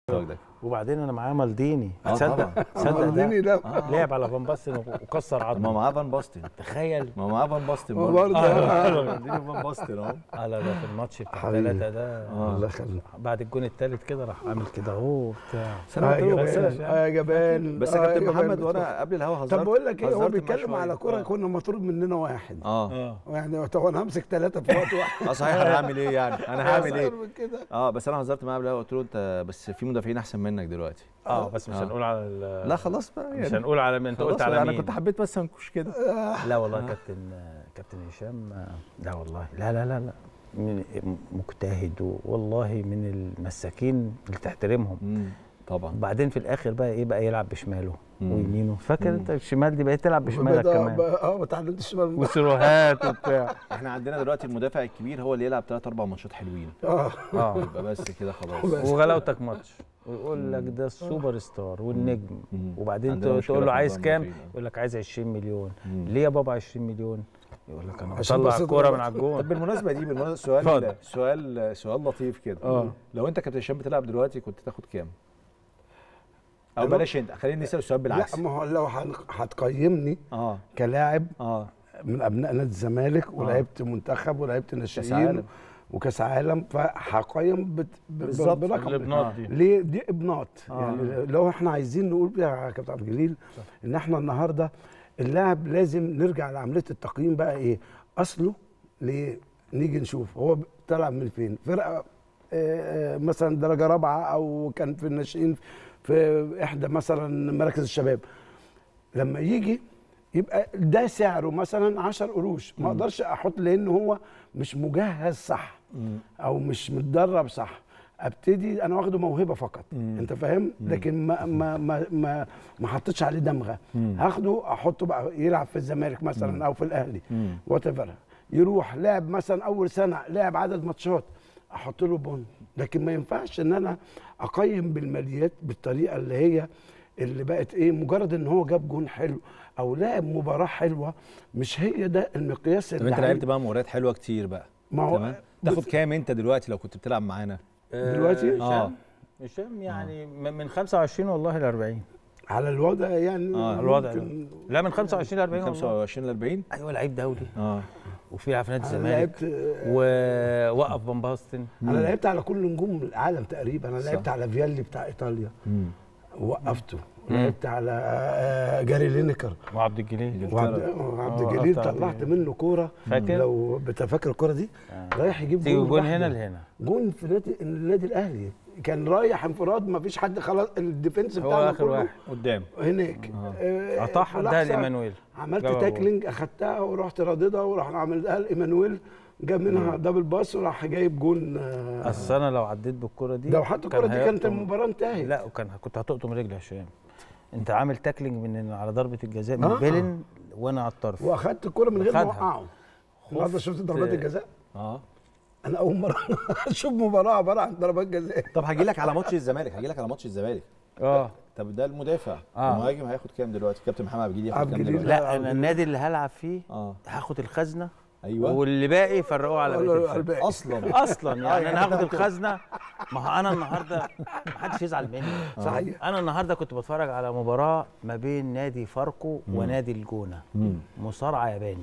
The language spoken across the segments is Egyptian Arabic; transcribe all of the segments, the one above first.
ده وبعدين انا معاه مالديني آه تصدق طبعا. تصدق مالديني ده ده لعب على فان باستن وكسر ما عظمه معاه فان باستن تخيل ما معاه فان باستن هو برضه برضه آه، اديني فان باستن اهو اه لا ده في الماتش بتاع حبيبي. ثلاثة ده الله يخليك بعد الجون الثالث كده راح عامل كده اهو بتاع بس انا قلت له بس جبان أنا- اه يا جبان بس آه يا كابتن جبان. محمد وانا قبل الهوا هزرت طب بقول لك ايه هو هزرت معاه بيتكلم شوية. على كوره آه. كنا مطرود مننا واحد اه اه يعني طب انا همسك ثلاثه في وقت واحد اه صحيح انا هعمل ايه يعني انا هعمل ايه أكتر من كده اه بس انا هزرت معاه قبل الهوا قلت له انت بس في مدافعين احسن منك دلوقتي اه بس مش آه. هنقول على ال- لا خلاص بقى مش يعني هنقول على مين انت خلاص قلت على انا مين كنت حبيت بس انكش كده لا والله كابتن كابتن هشام آه، لا والله لا لا لا لا من مجتهد و- والله من المساكين اللي تحترمهم مم، طبعا وبعدين في الاخر بقى ايه بقى يلعب بشماله مم. ويمينه فاكر مم. انت الشمال دي بقيت تلعب بشمالك بدا- كمان بقى- اه ما اتعلمتش الشمال وسيروهات وبتاع احنا عندنا دلوقتي المدافع الكبير هو اللي يلعب ثلاث اربع ماتشات حلوين اه اه يبقى بس كده خلاص بس. وغلاوتك ماتش ويقول لك ده السوبر ستار والنجم مم. وبعدين عندنا تقول مشكلة تقول له في عايز موضوع كام المدافعين. يقول لك عايز 20 مليون مم. ليه يا بابا 20 مليون يقول لك انا عشان بطلع بس الكوره تضرب. من على الجون طب بالمناسبه دي بالمناسبه اتفضل. سؤال سؤال سؤال لطيف كده اه. لو انت كابتن هشام بتلعب دلوقتي كنت تاخد كام؟ او أنا- بلاش انت خلينا نسال السؤال بالعكس لا ما هو لو هن- هتقيمني اه كلاعب اه من ابناء نادي الزمالك ولعبت منتخب ولعبت عالم. ناشئين وكاس عالم فهقيم بت- ب- بالظبط. برقم الابناط دي ليه دي ابناط آه. يعني لو احنا عايزين نقول يا كابتن عبد الجليل ان احنا النهارده اللاعب لازم نرجع لعمليه التقييم بقى ايه اصله ليه نيجي نشوف هو طلع من فين فرقه آه، آه، مثلا درجه رابعه او كان في الناشئين في احدى مثلا مراكز الشباب لما يجي يبقى ده سعره مثلا 10 قروش ما اقدرش احط لان هو مش مجهز صح او مش متدرب صح ابتدي انا واخده موهبه فقط انت فاهم لكن ما ما ما ما, ما حطيتش عليه دمغه هاخده احطه بقى يلعب في الزمالك مثلا او في الاهلي وات يروح لعب مثلا اول سنه لعب عدد ماتشات احط له بون لكن ما ينفعش ان انا اقيم بالماليات بالطريقه اللي هي اللي بقت ايه مجرد ان هو جاب جون حلو او لعب مباراه حلوه مش هي ده المقياس طب اللي انت هي- لعبت بقى مباريات حلوه كتير بقى ما هو تمام تاخد كام انت دلوقتي لو كنت بتلعب معانا دلوقتي؟ اه. هشام هشام يعني من من 25 والله ل 40 على الوضع يعني آه، الوضع ده. ممكن- لا من 25 ل 40 من والله 25 ل 40 ايوه لعيب دولي اه وفي لعب في نادي انا الزمالك لعبت ووقف فان باستن انا لعبت على كل نجوم العالم تقريبا انا صح. لعبت على فيالي بتاع ايطاليا مم. وقفته لعبت على آه، جاري لينيكر وعبد الجليل وعبد إنجلترا. عبد آه، الجليل وقفت على طلعت الجليل. منه كوره فاكر؟ لو بتفكر الكوره دي رايح يجيب تيجي جون لوحده. هنا لهنا جون في نادي النادي الاهلي كان رايح انفراد ما فيش حد خلاص الديفنس هو بتاعنا اخر كله واحد قدام هناك آه، قطعها في اداها لحظة لايمانويل عملت جابها تاكلينج اخدتها ورحت رددها وراح عملتها لايمانويل جاب منها دبل باس وراح جايب جون آه، اصل انا لو عديت بالكره دي لو حتى كان الكره دي كانت هيقطم- المباراه انتهت لا وكان كنت هتقطم رجلي يا هشام انت عامل تاكلينج من على ضربه الجزاء من آه. بيلن وانا على الطرف واخدت الكره من غير ما خدها. اوقعه النهارده شفت ضربات الجزاء اه انا اول مره اشوف مباراه عباره عن ضربات جزاء طب هاجي لك على ماتش الزمالك هاجي لك على ماتش الزمالك اه طب ده المدافع آه. المهاجم هياخد كام دلوقتي كابتن محمد عبد الجليل عبد ياخد كام الجليل دلوقتي لا انا النادي اللي هلعب فيه اه هاخد الخزنه ايوه واللي باقي فرقوه على بقيه الفرق. الباقي. اصلا اصلا يعني انا هاخد الخزنه ما هو انا النهارده ما حدش يزعل مني صحيح انا النهارده كنت بتفرج على مباراه ما بين نادي فاركو ونادي الجونه مصارعه ياباني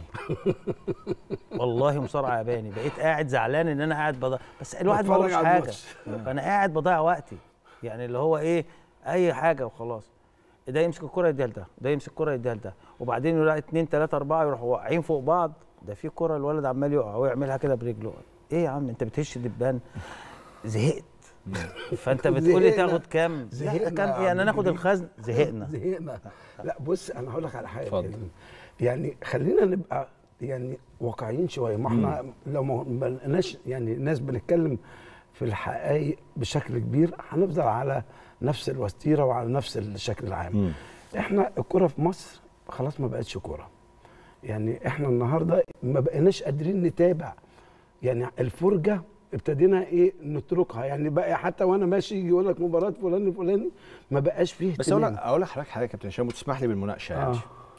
والله مصارعه ياباني بقيت قاعد زعلان ان انا قاعد بضيع بس الواحد ما بتفرج هوش على حاجه الماتش. فانا قاعد بضيع وقتي يعني اللي هو ايه اي حاجه وخلاص ده يمسك الكره يديها لده ده يمسك الكره يديها لده وبعدين يلاقي اتنين تلاته اربعه يروحوا واقعين فوق بعض ده في كره الولد عمال يقع ويعملها كده برجله ايه يا عم انت بتهش دبان زهقت فانت بتقول لي زهقنا. تاخد كام لا زهقنا كان يا يعني عبد ناخد الجليل. الخزن زهقنا زهقنا لا بص انا هقول لك على حاجه اتفضل. كريم. يعني خلينا نبقى يعني واقعيين شويه ما احنا لو ما ما لقيناش يعني الناس بنتكلم في الحقائق بشكل كبير هنفضل على نفس الوتيره وعلى نفس الشكل العام احنا الكره في مصر خلاص ما بقتش كوره يعني احنا النهارده ما بقيناش قادرين نتابع يعني الفرجه ابتدينا ايه نتركها يعني بقى حتى وانا ماشي يجي يقول لك مباراه فلان الفلاني ما بقاش فيه بس اقول لك اهتمام. اقول لك حضرتك حاجه يا كابتن هشام وتسمح لي بالمناقشه يعني آه.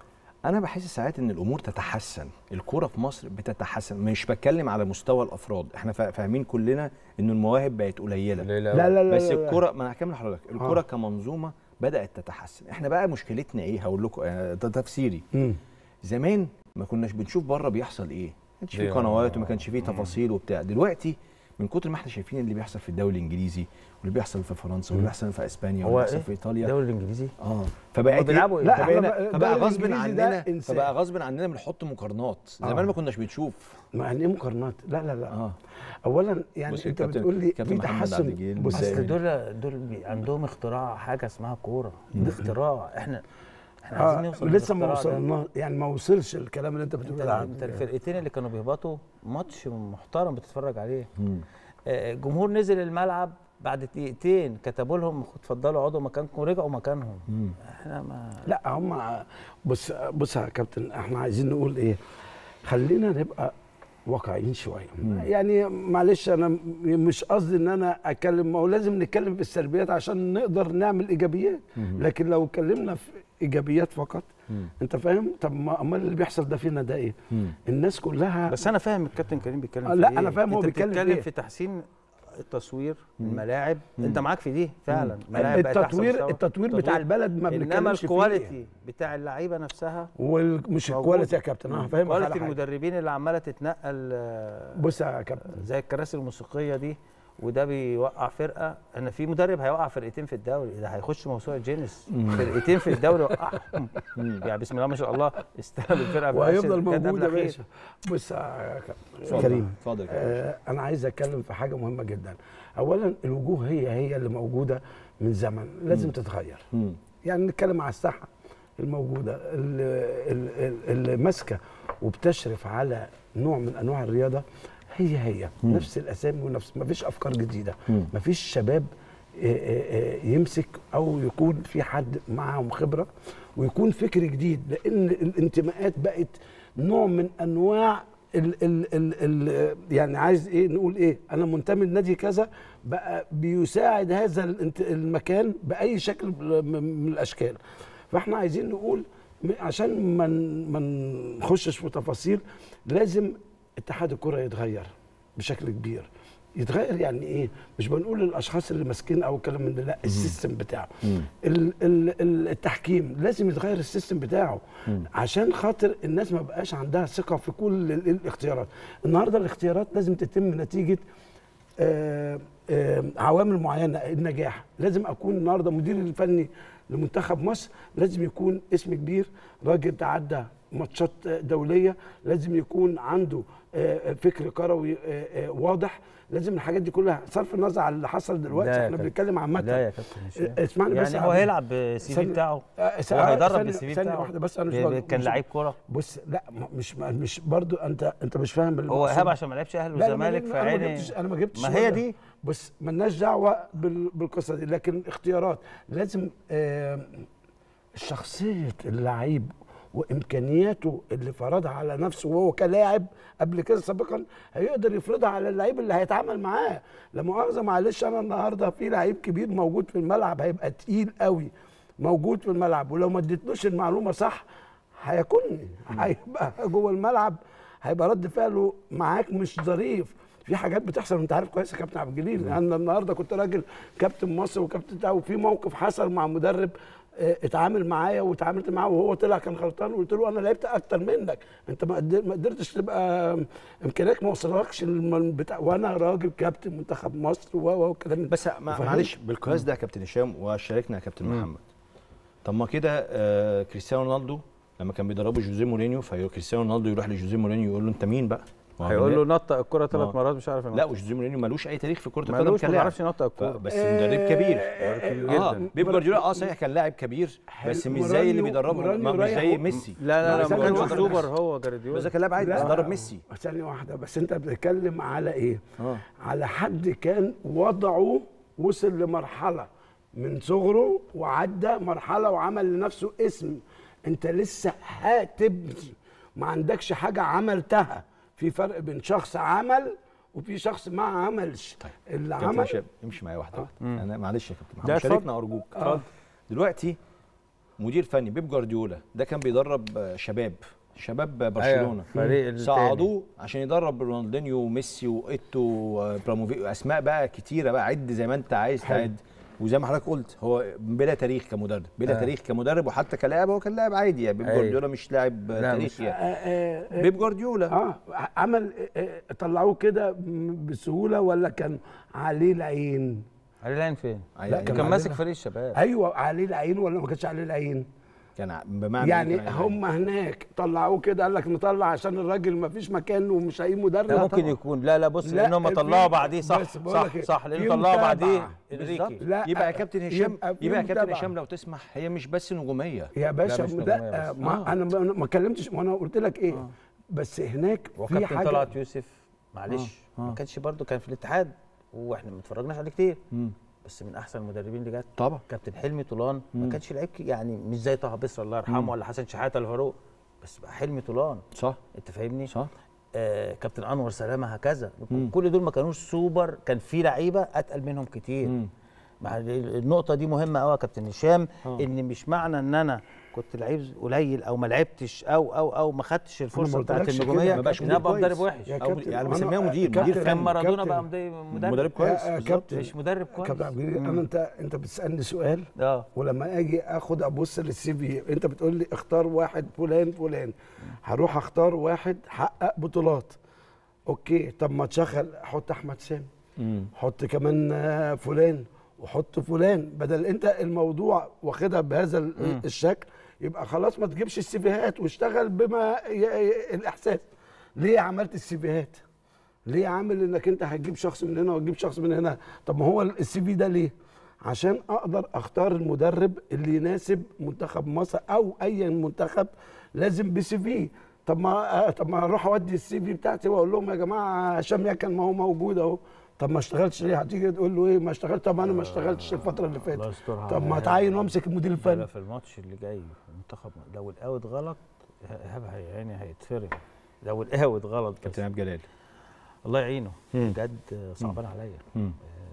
انا بحس ساعات ان الامور تتحسن الكوره في مصر بتتحسن مش بتكلم على مستوى الافراد احنا فا- فاهمين كلنا ان المواهب بقت قليله لا لا لا بس لا لا. الكوره ما انا هكمل لحضرتك الكوره آه. كمنظومه بدات تتحسن احنا بقى مشكلتنا ايه هقول لكم يعني ده تفسيري مم. زمان ما كناش بنشوف بره بيحصل ايه ما كانش فيه ليه؟ قنوات وما كانش فيه تفاصيل وبتاع دلوقتي من كتر ما احنا شايفين اللي بيحصل في الدوري الانجليزي واللي بيحصل في فرنسا واللي بيحصل في اسبانيا واللي هو بيحصل إيه؟ في ايطاليا الدوري الانجليزي اه فبقى بيلعبوا إيه؟ لا، إحنا فبقى, بقى- فبقى الدوري غصب الإنجليزي ده عننا إنسان. فبقى غصب عننا بنحط مقارنات زمان آه. ما كناش بنشوف ما يعني ايه مقارنات لا لا لا اه اولا يعني بص يا انت كابتن- بتقول لي كابتن في محمد عبد الجليل تحسن بص مساء اصل الخير. دول دول بي- عندهم اختراع حاجه اسمها كوره ده اختراع احنا احنا عايزين آه نوصل لسه ما للاختراع ده. وصلنا يعني ما وصلش الكلام اللي انت انت بتقول انت الفرقتين اللي كانوا بيهبطوا ماتش محترم بتتفرج عليه مم. آه، الجمهور نزل الملعب بعد دقيقتين كتبوا لهم اتفضلوا اقعدوا مكانكم ورجعوا مكانهم مم. احنا ما لا هم بص بص يا كابتن احنا عايزين نقول ايه خلينا نبقى واقعيين شويه مم. يعني معلش انا م- مش قصدي ان انا اتكلم ما هو لازم نتكلم في السلبيات عشان نقدر نعمل ايجابيات مم. لكن لو اتكلمنا في ايجابيات فقط مم. انت فاهم طب ما امال اللي بيحصل ده فينا ده ايه مم. الناس كلها بس انا فاهم الكابتن كريم بيتكلم آه، في لا، ايه أنا فاهم هو انت بيتكلم في بتتكلم إيه. في تحسين التصوير مم. الملاعب مم. انت معاك في دي فعلا الملاعب بقت أحسن التطوير مستوى. التطوير بتاع البلد ما انما بنتكلمش فيه الكواليتي بتاع اللعيبه نفسها ومش موجود. الكواليتي يا كابتن انا فاهم كواليتي المدربين اللي عماله تتنقل آه، بص يا كابتن زي الكراسي الموسيقيه دي وده بيوقع فرقه انا في مدرب هيوقع فرقتين في الدوري ده هيخش موسوعه جينيس فرقتين في الدوري يوقعهم يعني بسم الله ما شاء الله استلم الفرقه في وهيفضل العاشر، كانت موجود قبل يا الأخير. باشا بص يا كابتن اتفضل. كريم اتفضل يا كابتن. آه انا عايز اتكلم في حاجه مهمه جدا اولا الوجوه هي هي اللي موجوده من زمن لازم تتغير مم. يعني نتكلم على الساحه الموجوده اللي, اللي, اللي ماسكه وبتشرف على نوع من انواع الرياضه هي هي مم. نفس الاسامي ونفس ما فيش افكار جديده مم. ما فيش شباب آه، آه، آه، يمسك او يكون في حد معاهم خبره ويكون فكر جديد لان الانتماءات بقت نوع من انواع ال ال ال ال يعني عايز ايه نقول ايه انا منتمي لنادي كذا بقى بيساعد هذا الانت- المكان باي شكل من من الاشكال فاحنا عايزين نقول م- عشان ما ن- ما نخشش في تفاصيل لازم اتحاد الكره يتغير بشكل كبير يتغير يعني ايه مش بنقول الاشخاص اللي ماسكين او الكلام من ده لا السيستم بتاعه مم. ال- ال- ال- التحكيم لازم يتغير السيستم بتاعه مم. عشان خاطر الناس ما بقاش عندها ثقه في كل ال- الاختيارات النهارده الاختيارات لازم تتم نتيجه آه، آه، عوامل معينه النجاح لازم اكون النهارده مدير الفني لمنتخب مصر لازم يكون اسم كبير راجل تعدى ماتشات دوليه لازم يكون عنده آه، فكر كروي آه، آه، واضح لازم الحاجات دي كلها صرف النظر عن اللي حصل دلوقتي لا يا احنا كابتن. بنتكلم عامه لا يا كابتن هشام اسمعني بس يعني هو يا هيلعب بالسي في ثانية. بتاعه آه، هو ثانية- هيدرب ثانية- بالسي في ثانية بتاعه واحده بس انا مش ب- بقول- كان مش- لعيب كوره بص لا ما- مش مش برضو انت انت مش فاهم هو المقصود. ايهاب عشان ما لعبش اهلي لا، أنا ما والزمالك جبت- في انا ما عيني جبتش انا ما جبتش ما هي ولا- دي بص ملناش دعوه بال- بالقصه دي لكن اختيارات لازم آه شخصيه اللعيب وامكانياته اللي فرضها على نفسه وهو كلاعب قبل كده سابقا هيقدر يفرضها على اللعيب اللي هيتعامل معاه لا مؤاخذه معلش انا النهارده في لعيب كبير موجود في الملعب هيبقى تقيل قوي موجود في الملعب ولو ما اديتلوش المعلومه صح هياكلني هيبقى جوه الملعب هيبقى رد فعله معاك مش ظريف في حاجات بتحصل انت عارف كويس يا كابتن عبد الجليل انا النهارده كنت راجل كابتن مصر وكابتن بتاع وفي موقف حصل مع مدرب اه، اتعامل معايا واتعاملت معاه وهو طلع كان غلطان وقلت له انا لعبت اكتر منك انت ما قدر- ما قدرتش تبقى امكانياتك ما وصلكش الم- بتاع وانا راجل كابتن منتخب مصر و و وكلام من- بس ما- فاهم؟ معلش بالقياس ده يا كابتن هشام وشاركنا يا كابتن محمد طب ما كده آه كريستيانو رونالدو لما كان بيدربه جوزيه مورينيو فكريستيانو رونالدو يروح لجوزيه مورينيو يقول له انت مين بقى؟ ما هو هيقول له بالله- نطق الكره ثلاث آه. مرات مش عارف لا وجوزيه مورينيو ملوش اي تاريخ في كره القدم مالوش ما كلاعب بيعرفش ينطق الكوره ف- بس مدرب كبير آه، اه جدا. بيب جوارديولا اه صحيح كان لاعب كبير بس مش زي اللي مورينيو- بيدربه مورينيو ما- مش رايح زي و- ميسي لا لا لا بس ما أنا كانش واحد سوبر بس. هو بس جارديولا ده كان لاعب عادي بس لا. درب ميسي ثانية واحدة بس أنت بتتكلم على إيه؟ اه على حد كان وضعه وصل لمرحلة من صغره وعدى مرحلة وعمل لنفسه اسم أنت لسه هتبني ما عندكش حاجة عملتها في فرق بين شخص عمل وفي شخص ما عملش طيب. اللي كابتن عمل هشام امشي معايا واحده واحده مم. انا معلش يا كابتن لا، محمد اتفضل. شاركنا ارجوك اتفضل. دلوقتي مدير فني بيب جوارديولا ده كان بيدرب آه، شباب شباب برشلونه فريق التاني. صعدوه عشان يدرب رونالدينيو وميسي وايتو وبراموفيتش اسماء بقى كتيره بقى عد زي ما انت عايز تعد وزي ما حضرتك قلت هو بلا تاريخ كمدرب بلا آه. تاريخ كمدرب وحتى كلاعب هو كان لاعب عادي يعني بيب أيوة. جوارديولا مش لاعب لا، تاريخي آه، يعني آه، آه، بيب جوارديولا اه عمل آه، آه، طلعوه كده م- بسهوله ولا كان عليه العين علي العين فين؟ لا، كان, كان كان ماسك عندنا- فريق الشباب ايوه عليه العين ولا ما كانش عليه العين كان ع- بمعنى يعني إيه كان عايز هم هناك طلعوه كده قال لك نطلع عشان الراجل ما فيش مكان ومش هي مدرب لا ممكن طبعا. يكون لا لا بص لا، لان هم في- طلعوا بعديه صح بس بقول صح لك إيه، صح في لان طلعوا متابعة. بعديه بالظبط. انريكي لا يبقى يا كابتن هشام يبقى في يبقى يا كابتن متابعة. هشام لو تسمح هي مش بس نجوميه يا باشا مش لا, نجومية بس. ما آه. انا ما- ما اتكلمتش ما انا قلت لك ايه بس هناك في وكابتن حاجه طلعت يوسف معلش آه، آه. ما كانش برضه كان في الاتحاد واحنا ما اتفرجناش عليه كتير مم. بس من احسن المدربين اللي جت طبعا كابتن حلمي طولان ما مم. كانش لعيب ك- يعني مش زي طه بصر الله يرحمه ولا حسن شحاته ولا فاروق بس بقى حلمي طولان صح انت فاهمني صح آه كابتن انور سلامه هكذا مم. كل دول ما كانوش سوبر كان في لعيبه اتقل منهم كتير مم. مع ال- النقطه دي مهمه قوي يا كابتن هشام آه. ان مش معنى ان انا كنت لعيب قليل او ما لعبتش او او او ما خدتش الفرصه ما بتاعت قلتلكش كده. النجوميه ما بقاش ان انا مدير ابقى مدرب كويس. وحش يا أو كابتن يعني أنا- بنسميها مدير كابتن- مدير كان فني مارادونا كابتن- بقى مدرب مدرب مدرب كويس يا بالظبط. كابتن مش مدرب كويس كابتن عبد الجليل، انا انت انت بتسالني سؤال اه ولما اجي اخد ابص للسي في انت بتقول لي اختار واحد فلان فلان هروح اختار واحد حقق بطولات اوكي طب ما تشغل احط احمد سامي مم. حط كمان آه، فلان وحط فلان بدل انت الموضوع واخدها بهذا ال- مم. الشكل يبقى خلاص ما تجيبش السيفيهات واشتغل بما ي- ي- الاحساس ليه عملت السيفيهات ليه عامل انك انت هتجيب شخص من هنا وتجيب شخص من هنا طب ما هو السي في ده ليه عشان اقدر اختار المدرب اللي يناسب منتخب مصر او اي منتخب لازم بسي في طب ما آه، طب ما اروح اودي السي في بتاعتي واقول لهم يا جماعه هشام يكن ما هو موجود اهو طب ما اشتغلتش ليه هتيجي تقول له ايه ما اشتغلت طب انا ما اشتغلتش الفتره اللي الله فاتت يسترها طب ما على تعين إيهاب. وامسك المدير لا لا الفني في الماتش اللي جاي في المنتخب لو الاوت غلط ايهاب هي- يعني هيتفرم لو الاوت غلط بس. كابتن ايهاب جلال الله يعينه مم. بجد صعبان عليا مم.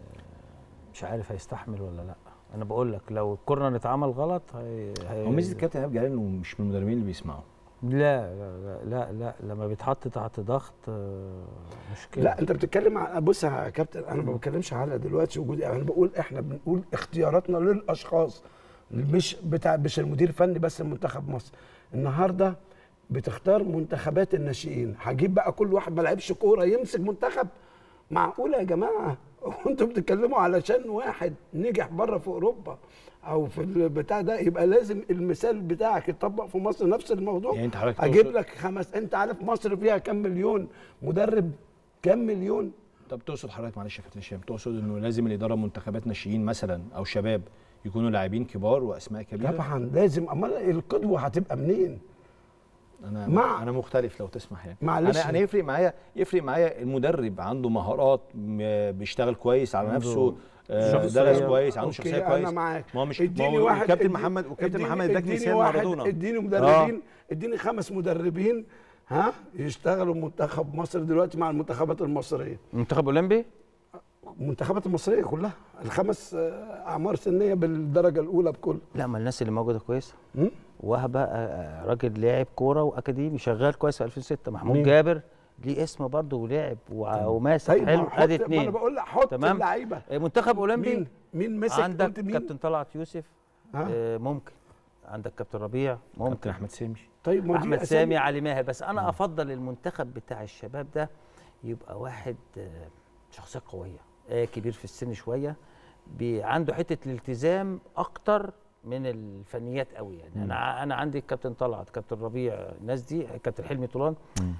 مش عارف هيستحمل ولا لا انا بقول لك لو الكورنر اتعمل غلط هي, هي هو ميزه الكابتن ايهاب جلال انه مش من المدربين اللي بيسمعوا لا لا لا لا, لا لما بيتحط تحت ضغط آه، مشكله لا انت بتتكلم عن بص يا كابتن انا ما بتكلمش على دلوقتي وجودي انا بقول احنا بنقول اختياراتنا للاشخاص مش بتاع مش المدير الفني بس لمنتخب مصر النهارده بتختار منتخبات الناشئين هجيب بقى كل واحد ما لعبش كوره يمسك منتخب معقوله يا جماعه وانتوا بتتكلموا علشان واحد نجح بره في اوروبا او في البتاع ده يبقى لازم المثال بتاعك يطبق في مصر نفس الموضوع يعني انت حضرتك اجيب تقصد- لك خمس انت عارف مصر فيها كام مليون مدرب كام مليون طب تقصد حضرتك معلش يا كابتن هشام تقصد انه لازم اللي يدرب منتخبات ناشئين مثلا او شباب يكونوا لاعبين كبار واسماء كبيره طبعا لازم امال القدوه هتبقى منين انا مع- انا مختلف لو تسمح يعني معلش. انا انا يفرق معايا يفرق معايا المدرب عنده مهارات م- بيشتغل كويس على عنده نفسه آه، شخصية. درس كويس عنده أوكي، شخصيه أنا كويس معاك. ما هو مش ما اديني هو واحد الكابتن ادي- محمد والكابتن اديني- محمد اداك اديني مثال واحد- مارادونا اديني مدربين اديني خمس مدربين ها يشتغلوا منتخب مصر دلوقتي مع المنتخبات المصريه منتخب اولمبي المنتخبات المصريه كلها الخمس آه، اعمار سنيه بالدرجه الاولى بكل لا ما الناس اللي موجوده كويسه م? وهبه آه، آه، راجل لاعب كوره واكاديمي شغال كويس في 2006 محمود مين؟ جابر ليه اسم برضه ولعب وع- وماسك طيب حلو ما حط- ادي ما انا اتنين بقول لك حط تمام. اللعيبه آه، منتخب اولمبي مين مين مسك قلت عندك مين كابتن طلعت يوسف ها؟ آه، ممكن عندك كابتن ربيع كابتن ممكن احمد سامي طيب ما دي احمد أسامي. سامي علي ماهر بس انا افضل المنتخب بتاع الشباب ده يبقى واحد آه، شخصيه قويه آه، كبير في السن شويه بي- عنده حته الالتزام اكتر من الفنيات قوي يعني انا ع- انا عندي الكابتن طلعت كابتن ربيع الناس دي كابتن حلمي طولان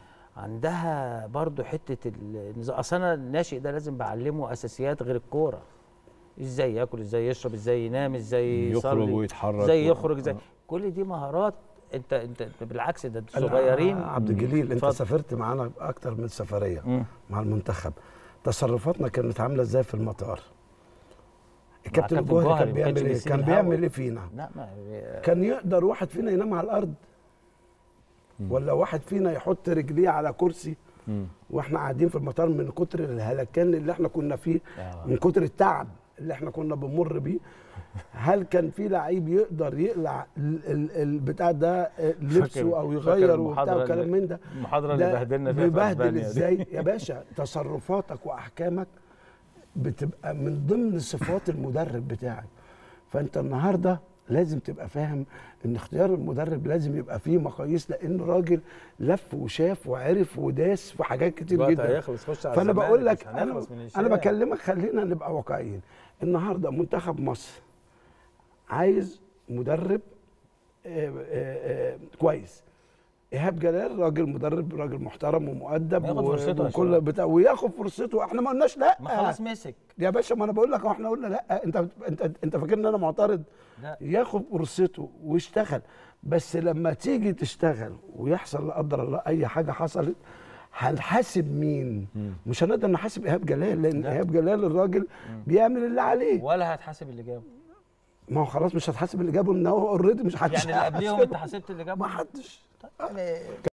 عندها برضو حته النظام اصل انا الناشئ ده لازم بعلمه اساسيات غير الكوره ازاي ياكل ازاي يشرب ازاي ينام ازاي يخرج يصلي ويتحرك ازاي و- يخرج ازاي آه. كل دي مهارات انت انت أنت بالعكس ده أنا صغيرين عبد الجليل انت اتفضل. سافرت معانا اكتر من سفريه مم. مع المنتخب تصرفاتنا كانت عامله ازاي في المطار الكابتن كابتن الجوهري جوهري كان ما كانش بيعمل ايه بيسيب كان الهوا. بيعمل ايه فينا لا ما كان يقدر واحد فينا ينام على الارض ولا واحد فينا يحط رجليه على كرسي مم. واحنا قاعدين في المطار من كتر الهلكان اللي احنا كنا فيه آه. من كتر التعب اللي احنا كنا بنمر بيه هل كان في لعيب يقدر يقلع ال- ال- البتاع ده آه، فاكر- لبسه او فاكر يغير وبتاع المحاضرة وكلام اللي- من ده المحاضره اللي ده بهدلنا فيها في بيبهدل اسبانيا دي. ازاي يا باشا تصرفاتك واحكامك بتبقى من ضمن صفات المدرب بتاعك فانت النهارده لازم تبقى فاهم ان اختيار المدرب لازم يبقى فيه مقاييس لانه راجل لف وشاف وعرف وداس في حاجات كتير الوقت جدا هيخلص خش على فانا الزمالك، بقول مش لك انا هنخلص من انا الشارع. بكلمك خلينا نبقى واقعيين النهارده منتخب مصر عايز مدرب آه، آه، آه، كويس ايهاب جلال راجل مدرب راجل محترم ومؤدب ياخد و- فرصته يا وكل شباب. بتاع وياخد فرصته احنا ما قلناش لا ما خلاص مسك يا باشا ما انا بقول لك هو احنا قلنا لا انت انت انت فاكر ان انا معترض لا. ياخد فرصته ويشتغل بس لما تيجي تشتغل ويحصل لا قدر الله اي حاجه حصلت هنحاسب مين؟ مش هنقدر نحاسب ايهاب جلال لان لا. ايهاب جلال الراجل بيعمل اللي عليه ولا هتحاسب اللي جابه ما هو خلاص مش هتحاسب اللي جابه ان هو اوريدي مش يعني اللي قبليهم انت حاسبت اللي جابه ما حدش يعني